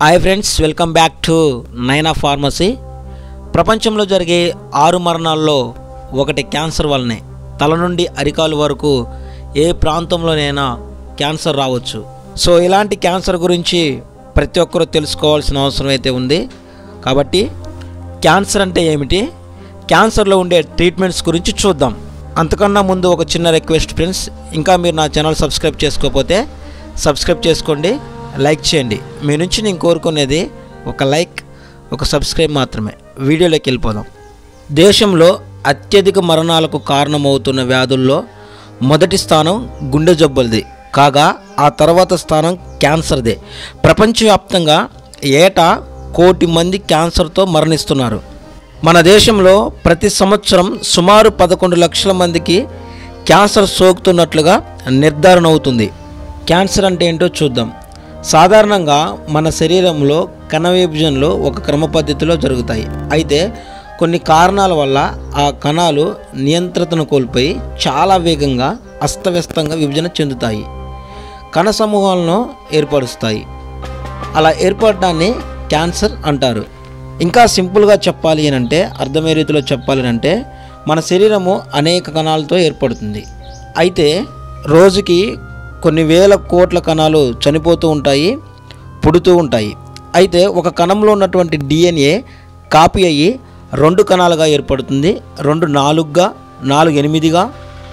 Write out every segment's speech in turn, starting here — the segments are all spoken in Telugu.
hi friends welcome back to Naina pharmacy ప్రపంచంలో జరిగే ఆరు మరణాల్లో ఒకటి క్యాన్సర్ వల్లనే తల నుండి అరికాలు వరకు ఏ ప్రాంతంలోనైనా క్యాన్సర్ రావచ్చు సో ఇలాంటి క్యాన్సర్ గురించి ప్రతి ఒక్కరూ తెలుసుకోవాల్సిన అవసరం అయితే ఉంది కాబట్టి క్యాన్సర్ అంటే ఏమిటి క్యాన్సర్లో ఉండే ట్రీట్మెంట్స్ గురించి చూద్దాం అంతకన్నా ముందు ఒక చిన్న రిక్వెస్ట్ ఫ్రెండ్స్ ఇంకా మీరు నా ఛానల్ సబ్స్క్రైబ్ చేసుకోకపోతే సబ్స్క్రైబ్ చేసుకోండి లైక్ చేయండి మీ నుంచి నేను కోరుకునేది ఒక లైక్ ఒక సబ్స్క్రైబ్ మాత్రమే వీడియోలోకి వెళ్ళిపోదాం దేశంలో అత్యధిక మరణాలకు కారణమవుతున్న వ్యాధుల్లో మొదటి స్థానం గుండె జబ్బులది కాగా ఆ తర్వాత స్థానం క్యాన్సర్దే ప్రపంచవ్యాప్తంగా ఏటా కోటి మంది క్యాన్సర్తో మరణిస్తున్నారు మన దేశంలో ప్రతి సంవత్సరం సుమారు పదకొండు లక్షల మందికి క్యాన్సర్ సోకుతున్నట్లుగా నిర్ధారణ అవుతుంది క్యాన్సర్ అంటే ఏంటో చూద్దాం సాధారణంగా మన శరీరంలో కణ విభజనలు ఒక క్రమ పద్ధతిలో జరుగుతాయి అయితే కొన్ని కారణాల వల్ల ఆ కణాలు నియంత్రణను కోల్పోయి చాలా వేగంగా అస్తవ్యస్తంగా విభజన చెందుతాయి కణ సమూహాలను ఏర్పరుస్తాయి అలా ఏర్పడడాన్ని క్యాన్సర్ అంటారు ఇంకా సింపుల్గా చెప్పాలి అని అంటే అర్థమయ్యే రీతిలో చెప్పాలి అంటే మన శరీరము అనేక కణాలతో ఏర్పడుతుంది అయితే రోజుకి కొన్ని వేల కోట్ల కణాలు చనిపోతూ ఉంటాయి పుడుతూ ఉంటాయి అయితే ఒక కణంలో ఉన్నటువంటి డిఎన్ఏ కాపీ అయ్యి రెండు కణాలుగా ఏర్పడుతుంది రెండు నాలుగుగా నాలుగు ఎనిమిదిగా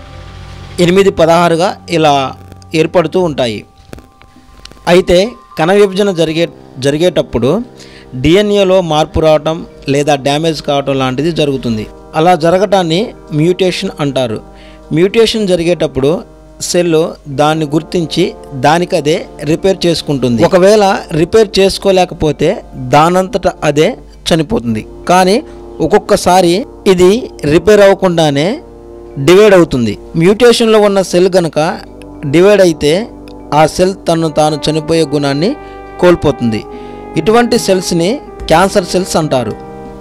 ఎనిమిది పదహారుగా ఇలా ఏర్పడుతూ ఉంటాయి అయితే కణ విభజన జరిగే జరిగేటప్పుడు డిఎన్ఏలో మార్పు రావటం లేదా డ్యామేజ్ కావటం లాంటిది జరుగుతుంది అలా జరగటాన్ని మ్యూటేషన్ అంటారు మ్యూటేషన్ జరిగేటప్పుడు సెల్ దాన్ని గుర్తించి దానికదే రిపేర్ చేసుకుంటుంది ఒకవేళ రిపేర్ చేసుకోలేకపోతే దానంతట అదే చనిపోతుంది కానీ ఒక్కొక్కసారి ఇది రిపేర్ అవ్వకుండానే డివైడ్ అవుతుంది మ్యూటేషన్లో ఉన్న సెల్ గనక డివైడ్ అయితే ఆ సెల్ తను తాను చనిపోయే గుణాన్ని కోల్పోతుంది ఇటువంటి సెల్స్ని క్యాన్సర్ సెల్స్ అంటారు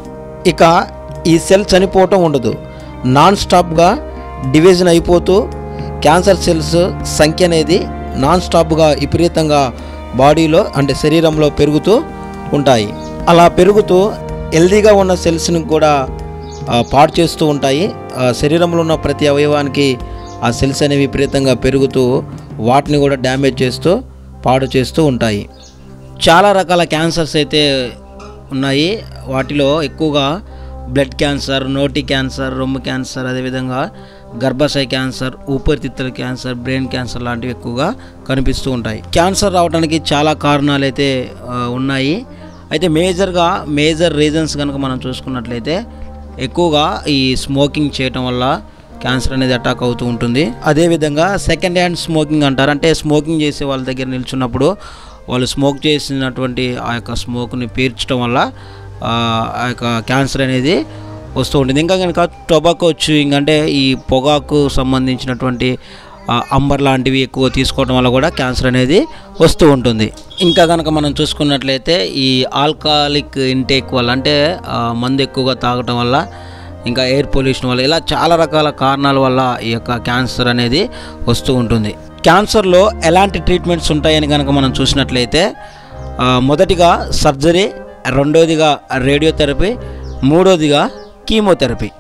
ఇక ఈ సెల్ చనిపోవటం ఉండదు నాన్ స్టాప్గా డివిజన్ అయిపోతూ క్యాన్సర్ సెల్స్ సంఖ్య అనేది నాన్ స్టాప్గా విపరీతంగా బాడీలో అంటే శరీరంలో పెరుగుతూ ఉంటాయి అలా పెరుగుతూ హెల్దీగా ఉన్న సెల్స్ని కూడా ఆ, పాడు చేస్తూ ఉంటాయి ఆ, శరీరంలో ఉన్న ప్రతి అవయవానికి ఆ సెల్స్ అనేవి విపరీతంగా పెరుగుతూ వాటిని కూడా డ్యామేజ్ చేస్తూ పాడు చేస్తూ ఉంటాయి చాలా రకాల క్యాన్సర్స్ అయితే ఉన్నాయి వాటిలో ఎక్కువగా బ్లడ్ క్యాన్సర్ నోటి క్యాన్సర్ రొమ్ము క్యాన్సర్ అదేవిధంగా గర్భాశయ క్యాన్సర్ ఊపిరితిత్తుల క్యాన్సర్ బ్రెయిన్ క్యాన్సర్ లాంటివి ఎక్కువగా కనిపిస్తూ ఉంటాయి క్యాన్సర్ రావడానికి చాలా కారణాలు అయితే ఆ, ఉన్నాయి అయితే మేజర్గా మేజర్ రీజన్స్ కనుక మనం చూసుకున్నట్లయితే ఎక్కువగా ఈ స్మోకింగ్ చేయటం వల్ల క్యాన్సర్ అనేది అటాక్ అవుతూ ఉంటుంది అదేవిధంగా సెకండ్ హ్యాండ్ స్మోకింగ్ అంటారు అంటే స్మోకింగ్ చేసే వాళ్ళ దగ్గర నిల్చున్నప్పుడు వాళ్ళు స్మోక్ చేసినటువంటి ఆ యొక్క స్మోక్ని పీల్చడం వల్ల ఆ ఆ యొక్క క్యాన్సర్ అనేది వస్తూ ఉంటుంది ఇంకా కనుక టొబాకో చూయింగ్ అంటే ఈ పొగాకు సంబంధించినటువంటి ఆ, అంబర్ లాంటివి ఎక్కువ తీసుకోవడం వల్ల కూడా క్యాన్సర్ అనేది వస్తూ ఉంటుంది ఇంకా కనుక మనం చూసుకున్నట్లయితే ఈ ఆల్కహాలిక్ ఇంటేక్ వల్ల అంటే ఆ, మందు ఎక్కువగా తాగటం వల్ల ఇంకా ఎయిర్ పొల్యూషన్ వల్ల ఇలా చాలా రకాల కారణాల వల్ల ఈ యొక్క క్యాన్సర్ అనేది వస్తూ ఉంటుంది క్యాన్సర్లో ఎలాంటి ట్రీట్మెంట్స్ ఉంటాయని కనుక మనం చూసినట్లయితే ఆ, మొదటిగా సర్జరీ రెండోదిగా రేడియోథెరపీ మూడోదిగా కీమోథెరపీ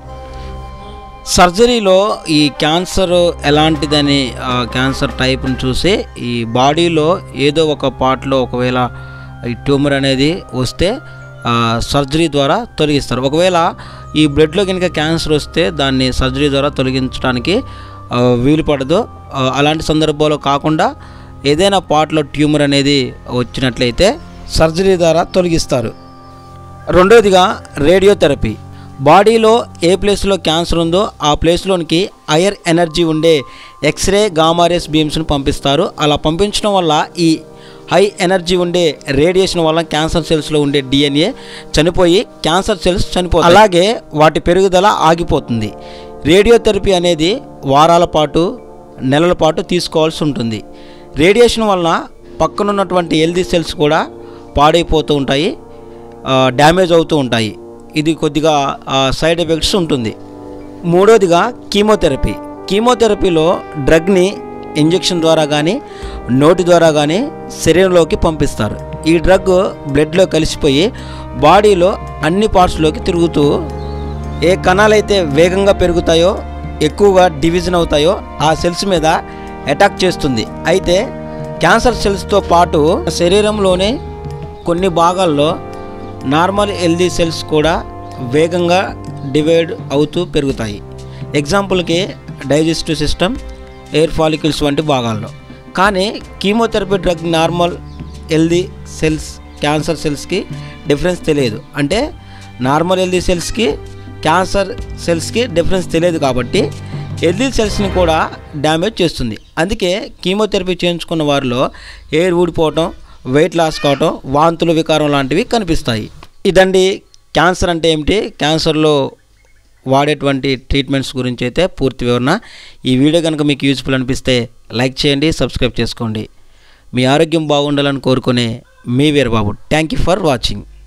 సర్జరీలో ఈ క్యాన్సర్ ఎలాంటిదని ఆ, క్యాన్సర్ టైప్ని చూసి ఈ బాడీలో ఏదో ఒక పార్ట్లో ఒకవేళ ఈ ట్యూమర్ అనేది వస్తే ఆ, సర్జరీ ద్వారా తొలగిస్తారు ఒకవేళ ఈ బ్లడ్లో కనుక క్యాన్సర్ వస్తే దాన్ని సర్జరీ ద్వారా తొలగించడానికి ఆ, వీలు పడదు ఆ, అలాంటి సందర్భాల్లో కాకుండా ఏదైనా పార్ట్లో ట్యూమర్ అనేది వచ్చినట్లయితే సర్జరీ ద్వారా తొలగిస్తారు రెండోదిగా రేడియోథెరపీ బాడీలో ఏ ప్లేస్లో క్యాన్సర్ ఉందో ఆ ప్లేస్లోనికి హైయర్ ఎనర్జీ ఉండే ఎక్స్రే గామారేస్ బీమ్స్ని పంపిస్తారు అలా పంపించడం వల్ల ఈ హై ఎనర్జీ ఉండే రేడియేషన్ వల్ల క్యాన్సర్ సెల్స్లో ఉండే డిఎన్ఏ చనిపోయి క్యాన్సర్ సెల్స్ చనిపోతాయి అలాగే వాటి పెరుగుదల ఆగిపోతుంది రేడియోథెరపీ అనేది వారాల పాటు నెలల పాటు తీసుకోవాల్సి ఉంటుంది రేడియేషన్ వలన పక్కనున్నటువంటి హెల్దీ సెల్స్ కూడా పాడైపోతూ ఉంటాయి ఆ, డ్యామేజ్ అవుతూ ఉంటాయి ఇది కొద్దిగా ఆ, సైడ్ ఎఫెక్ట్స్ ఉంటుంది మూడోదిగా కీమోథెరపీ కీమోథెరపీలో డ్రగ్ని ఇంజెక్షన్ ద్వారా కానీ నోటి ద్వారా కానీ శరీరంలోకి పంపిస్తారు ఈ డ్రగ్ బ్లడ్లో కలిసిపోయి బాడీలో అన్ని పార్ట్స్లోకి తిరుగుతూ ఏ కణాలైతే వేగంగా పెరుగుతాయో ఎక్కువగా డివిజన్ అవుతాయో ఆ సెల్స్ మీద అటాక్ చేస్తుంది అయితే క్యాన్సర్ సెల్స్తో పాటు శరీరంలోనే కొన్ని భాగాల్లో నార్మల్ హెల్దీ సెల్స్ కూడా వేగంగా డివైడ్ అవుతూ పెరుగుతాయి ఎగ్జాంపుల్కి డైజెస్టివ్ సిస్టమ్ ఎయిర్ ఫాలికల్స్ వంటి భాగాల్లో కానీ chemotherapy drug normal healthy cells cancer సెల్స్కి డిఫరెన్స్ తెలియదు అంటే నార్మల్ హెల్దీ సెల్స్కి క్యాన్సర్ సెల్స్కి డిఫరెన్స్ తెలియదు కాబట్టి హెల్దీ సెల్స్ని కూడా డ్యామేజ్ చేస్తుంది అందుకే కీమోథెరపీ చేయించుకున్న వారిలో ఎయిర్ ఊడిపోవటం వెయిట్ లాస్ కావటం వాంతులు వికారం లాంటివి కనిపిస్తాయి ఇదండి క్యాన్సర్ అంటే ఏమిటి క్యాన్సర్లో వాడేటువంటి ట్రీట్మెంట్స్ గురించి అయితే పూర్తి వివరణ ఈ వీడియో కనుక మీకు యూజ్ఫుల్ అనిపిస్తే లైక్ చేయండి సబ్స్క్రైబ్ చేసుకోండి మీ ఆరోగ్యం బాగుండాలని కోరుకునే మీ Veerababu thank you for watching